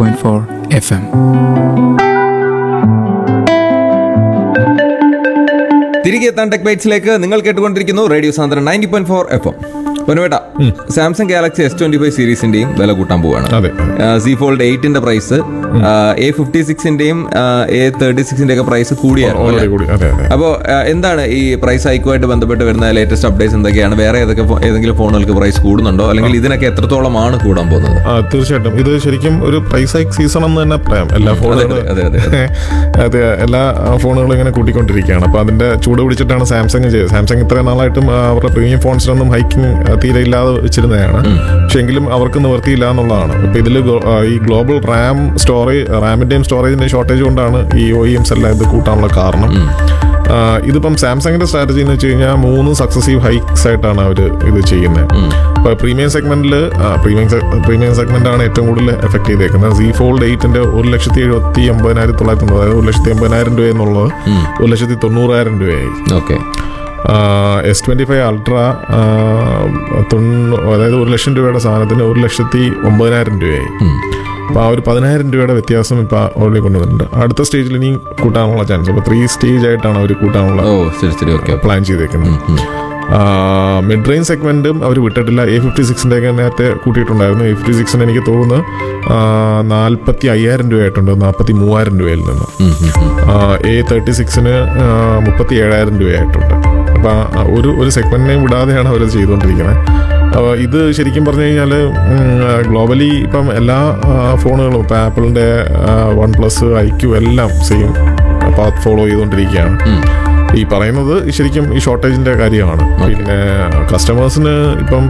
Point four F M തിരികെ എത്താൻ tech ബൈറ്റ്സിലേക്ക് നിങ്ങൾ കേട്ടുകൊണ്ടിരിക്കുന്നു radio Sandran ninety point four F M പൊന്നുവേട്ട Samsung Galaxy S twenty five സീരീസിന്റെയും വില കൂട്ടാൻ പോവാണ് അതെ സി ഫോൾഡ് എയ്റ്റിന്റെ പ്രൈസ് എ ഫിഫ്റ്റി സിക്സിന്റെയും എ തേർട്ടി സിക്സിന്റെ ഒക്കെ പ്രൈസ് കൂടിയായിരുന്നു ഓൾറെഡി അല്ലേ? കൂടി അതെ അതെ അപ്പോ ആ, എന്താണ് ഈ പ്രൈസ് ഹൈക്കുമായിട്ട് ബന്ധപ്പെട്ട് വരുന്ന ലേറ്റസ്റ്റ് അപ്ഡേറ്റ്സ് എന്തൊക്കെയാണ് വേറെ ഏതൊക്കെ ഫോ- ഏതെങ്കിലും ഫോണുകൾക്ക് പ്രൈസ് കൂടുന്നുണ്ടോ അല്ലെങ്കിൽ ഇതിനൊക്കെ എത്രത്തോളമാണ് കൂടാൻ പോകുന്നത് ആ തീർച്ചയായിട്ടും ഇത് ശരിക്കും ഒരു പ്രൈസ് ഹൈക്ക് സീസൺ എന്ന് തന്നെ പറയാം എല്ലാ ഫോണുകളും അതെ, അതെ, അതെ. അതെ എല്ലാ ഫോണുകളും ഇങ്ങനെ കൂട്ടിക്കൊണ്ടിരിക്കുകയാണ് അപ്പൊ അതിന്റെ ചൂട് പിടിച്ചിട്ടാണ് സാംസങ് ചെയ്തത് സാംസങ് ഇത്രയും നാളായിട്ടും ആ, അവരുടെ പ്രീമിയം ഫോൺസിനൊന്നും ഹൈക്കിംഗ് തീരെ ഇല്ലാതെ വെച്ചിരുന്നതാണ് പക്ഷെ എങ്കിലും അവർക്ക് നിവർത്തിയില്ല എന്നുള്ളതാണ് ഇപ്പൊ ഇതിൽ ഈ ഗ്ലോബൽ റാം സ്റ്റോറേജ് റാമിന്റെയും സ്റ്റോറേജിന്റെയും ഷോർട്ടേജ് കൊണ്ടാണ് ഈ ഒ എംസ് എല്ലാം ഇത് കൂട്ടാനുള്ള കാരണം ആ, ഇതിപ്പം സാംസങ്ങിന്റെ സ്ട്രാറ്റജി എന്ന് വെച്ച് കഴിഞ്ഞാൽ മൂന്ന് സക്സസീവ് ഹൈക്സ് ആയിട്ടാണ് അവർ ഇത് ചെയ്യുന്നത് ഇപ്പൊ പ്രീമിയം സെഗ്മെന്റിൽ പ്രീമിയം പ്രീമിയം സെഗ്മെന്റ് ആണ് ഏറ്റവും കൂടുതൽ എഫക്ട് ചെയ്തേക്കുന്നത് സി ഫോൾഡ് എയ്റ്റിന്റെ ഒരു ലക്ഷത്തി എഴുപത്തി എൺപതിനായിരത്തി തൊള്ളായിരത്തി തൊണ്ണൂറ് അതായത് ഒരു ലക്ഷത്തി എൺപതിനായിരം രൂപ എന്നുള്ളത് ഒരു ലക്ഷത്തി തൊണ്ണൂറായിരം രൂപയായി okay S twenty five ultra അതായത് ഒരു ലക്ഷം രൂപയുടെ സാധനത്തിന് ഒരു ലക്ഷത്തി ഒമ്പതിനായിരം രൂപയായി അപ്പൊ ആ ഒരു പതിനായിരം രൂപയുടെ വ്യത്യാസം ഇപ്പൊ ഓൾറെഡി കൊണ്ടുവന്നിട്ടുണ്ട് അടുത്ത സ്റ്റേജിൽ ഇനിയും കൂട്ടാനുള്ള ചാൻസ് അപ്പൊ ത്രീ സ്റ്റേജ് ആയിട്ടാണ് അവർ കൂട്ടാനുള്ള ഓ ശരി ശരി ഓക്കെ പ്ലാൻ ചെയ്തേക്കുന്നത് മിഡ് റേഞ്ച് സെഗ്മെന്റും അവർ വിട്ടിട്ടില്ല എ ഫിഫ്റ്റി സിക്സിന്റെ ഒക്കെ നേരത്തെ കൂട്ടിയിട്ടുണ്ടായിരുന്നു എ ഫിഫ്റ്റി സിക്സിന് എനിക്ക് തോന്നുന്നു നാൽപ്പത്തി അയ്യായിരം രൂപയായിട്ടുണ്ട് നാൽപ്പത്തി മൂവായിരം രൂപയിൽ നിന്ന് എ തേർട്ടി സിക്സിന് മുപ്പത്തി ഏഴായിരം രൂപയായിട്ടുണ്ട് അപ്പം ഒരു ഒരു സെഗ്മെന്റിനെയും വിടാതെയാണ് അവരത് ചെയ്തുകൊണ്ടിരിക്കുന്നത് അപ്പോൾ ഇത് ശരിക്കും പറഞ്ഞു കഴിഞ്ഞാൽ ഗ്ലോബലി ഇപ്പം എല്ലാ ആ, ഫോണുകളും ഇപ്പം ആപ്പിളിൻ്റെ വൺ പ്ലസ് ഐക്യു എല്ലാം സെയിം പാത്ത് ഫോളോ ചെയ്തുകൊണ്ടിരിക്കുകയാണ് ഈ പറയുന്നത് ശരിക്കും ഈ ഷോർട്ടേജിന്റെ കാര്യമാണ് പിന്നെ കസ്റ്റമേഴ്സിന് ഇപ്പം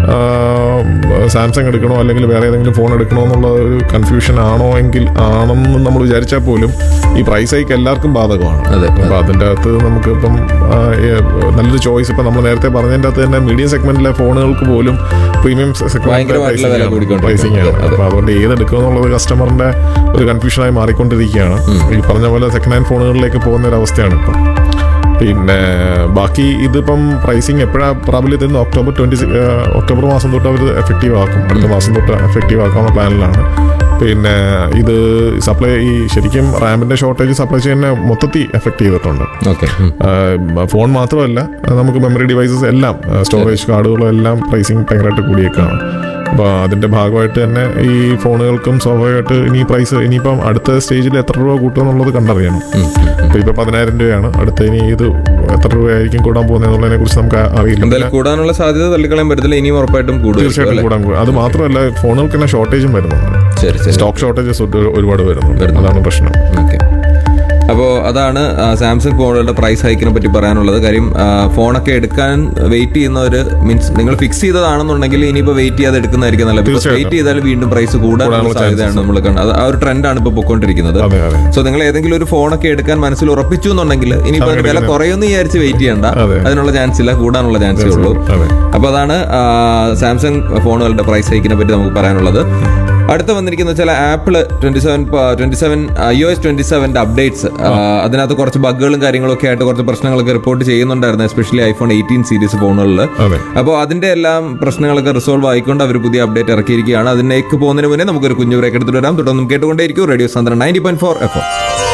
സാംസങ് എടുക്കണോ അല്ലെങ്കിൽ വേറെ ഏതെങ്കിലും ഫോൺ എടുക്കണോ എന്നുള്ള ഒരു കൺഫ്യൂഷൻ ആണോ എങ്കിൽ ആണെന്ന് നമ്മൾ വിചാരിച്ചാൽ പോലും ഈ പ്രൈസ് ഹൈക്ക് എല്ലാവർക്കും ബാധകമാണ് അതെ. അപ്പൊ അതിന്റെ അകത്ത് നമുക്ക് ഇപ്പം ആ, ഏ, നല്ലൊരു ചോയ്സ് ഇപ്പം നമ്മൾ നേരത്തെ പറഞ്ഞതിന്റെ അകത്ത് തന്നെ മീഡിയം സെഗ്മെന്റിലെ ഫോണുകൾക്ക് പോലും പ്രീമിയം ഭയങ്കരമായിട്ടുള്ള വില കൂടിക്കൊണ്ടിരിക്കുകയാണ്. പ്രൈസിംഗ് ആണ് അതെ. അപ്പൊ അതുകൊണ്ട് ഏതെടുക്കുക എന്നുള്ളത് കസ്റ്റമറിന്റെ ഒരു കൺഫ്യൂഷനായി മാറിക്കൊണ്ടിരിക്കുകയാണ് ഈ പറഞ്ഞ പോലെ സെക്കൻഡ് ഹാൻഡ് ഫോണുകളിലേക്ക് പോകുന്ന ഒരു അവസ്ഥയാണ് ഇപ്പം പിന്നെ ബാക്കി ഇതിപ്പം പ്രൈസിങ് എപ്പോഴാ പ്രാബല്യത്തിൽ നിന്ന് ഒക്ടോബർ ട്വന്റി ഒക്ടോബർ മാസം തൊട്ട് അവർ എഫക്റ്റീവ് ആക്കും അടുത്ത മാസം തൊട്ട് എഫക്റ്റീവ് ആക്കാനുള്ള പ്ലാനിലാണ് പിന്നെ ഇത് സപ്ലൈ ഈ ശരിക്കും റാമിന്റെ ഷോർട്ടേജ് സപ്ലൈ ചെയ്യുന്ന മൊത്തത്തിൽ എഫക്ട് ചെയ്തിട്ടുണ്ട് ഓക്കെ ആഹ് ഫോൺ മാത്രമല്ല നമുക്ക് മെമ്മറി ഡിവൈസസ് എല്ലാം സ്റ്റോറേജ് കാർഡുകളും എല്ലാം പ്രൈസിങ് ഭയങ്കരമായിട്ട് കൂടിയേക്കാണ് അപ്പോൾ അതിന്റെ ഭാഗമായിട്ട് തന്നെ ഈ ഫോണുകൾക്കും സ്വാഭാവികമായിട്ട് ഇനി പ്രൈസ് ഇനിയിപ്പം അടുത്ത സ്റ്റേജിൽ എത്ര രൂപ കൂട്ടുക എന്നുള്ളത് കണ്ടറിയണം ഇപ്പൊ ഇപ്പൊ പതിനായിരം രൂപയാണ് അടുത്ത ഇനി ഇത് എത്ര രൂപയായിരിക്കും കൂടാൻ പോകുന്നത് എന്നുള്ളതിനെ കുറിച്ച് നമുക്ക് അറിയില്ല എന്തായാലും കൂടാനുള്ള സാധ്യത തള്ളിക്കളയാൻ പറ്റത്തില്ല ഇനിയും ഉറപ്പായിട്ടും കൂടും തീർച്ചയായിട്ടും കൂടാൻ കൂടും അത് മാത്രമല്ല ഫോണുകൾക്ക് തന്നെ ഷോർട്ടേജും വരുന്നുണ്ട് ശരി ശരി സ്റ്റോക്ക് ഷോർട്ടേജസ് ഒരുപാട് വരുന്നുണ്ട് വരുന്നുണ്ട്. അതാണ് പ്രശ്നം ഓക്കെ അപ്പോൾ അതാണ് ആ, സാംസങ് ഫോണുകളുടെ പ്രൈസ് ഹൈക്കിനെ പറ്റി പറയാനുള്ളത് കാര്യം ആ, ഫോണൊക്കെ എടുക്കാൻ വെയിറ്റ് ചെയ്യുന്നവർ മീൻസ് നിങ്ങൾ ഫിക്സ് ചെയ്തതാണെന്നുണ്ടെങ്കിൽ ഇനിയിപ്പോൾ വെയിറ്റ് ചെയ്യാതെ എടുക്കുന്നതായിരിക്കും നല്ലത് തീർച്ചയായിട്ടും. വെയിറ്റ് ചെയ്താൽ വീണ്ടും പ്രൈസ് കൂടാനുള്ള കൂടാനുള്ള സാധ്യതയാണ് നമ്മൾ കാണുന്നത് അത് ആ ഒരു ട്രെൻഡാണ് ഇപ്പോൾ പൊയ്ക്കൊണ്ടിരിക്കുന്നത് അതെ അതെ സോ നിങ്ങൾ ഏതെങ്കിലും ഒരു ഫോണൊക്കെ എടുക്കാൻ മനസ്സിൽ ഉറപ്പിച്ചു എന്നുണ്ടെങ്കിൽ ഇനിയിപ്പോൾ അതിന് വില കുറയുമെന്ന് വിചാരിച്ച് വെയിറ്റ് ചെയ്യണ്ട അതെ. അതിനുള്ള ചാൻസ് ഇല്ല കൂടാനുള്ള ചാൻസേ ഉള്ളൂ അതെ അപ്പോൾ അതാണ് ആ, സാംസങ് ഫോണുകളുടെ പ്രൈസ് ഹൈക്കിനെ പറ്റി നമുക്ക് പറയാനുള്ളത് അടുത്ത വന്നിരിക്കുന്ന വെച്ചാൽ Apple twenty seven twenty seven I O S twenty സെവന്റെ അപ്ഡേറ്റ്സ് അതിനകത്ത് കുറച്ച് ബഗ്ഗുകളും കാര്യങ്ങളൊക്കെ ആയിട്ട് കുറച്ച് പ്രശ്നങ്ങളൊക്കെ റിപ്പോർട്ട് ചെയ്യുന്നുണ്ടായിരുന്നു എസ്പെഷ്യലി ഐഫോൺ എയ്റ്റീൻ സീരീസ് ഫോണുകളിൽ അതെ അപ്പോൾ അതിന്റെ എല്ലാം പ്രശ്നങ്ങളൊക്കെ റിസോൾവ് ആയിക്കൊണ്ട് അവർ പുതിയ അപ്ഡേറ്റ് ഇറക്കിയിരിക്കുകയാണ് അതിലേക്ക് പോകുന്നതിന് മുന്നേ നമുക്കൊരു കുഞ്ഞു ബ്രേക്ക് എടുത്തിട്ട് വരാം തുടർന്നും കേട്ടുകൊണ്ടേയിരിക്കും radio Sandran ninety point four F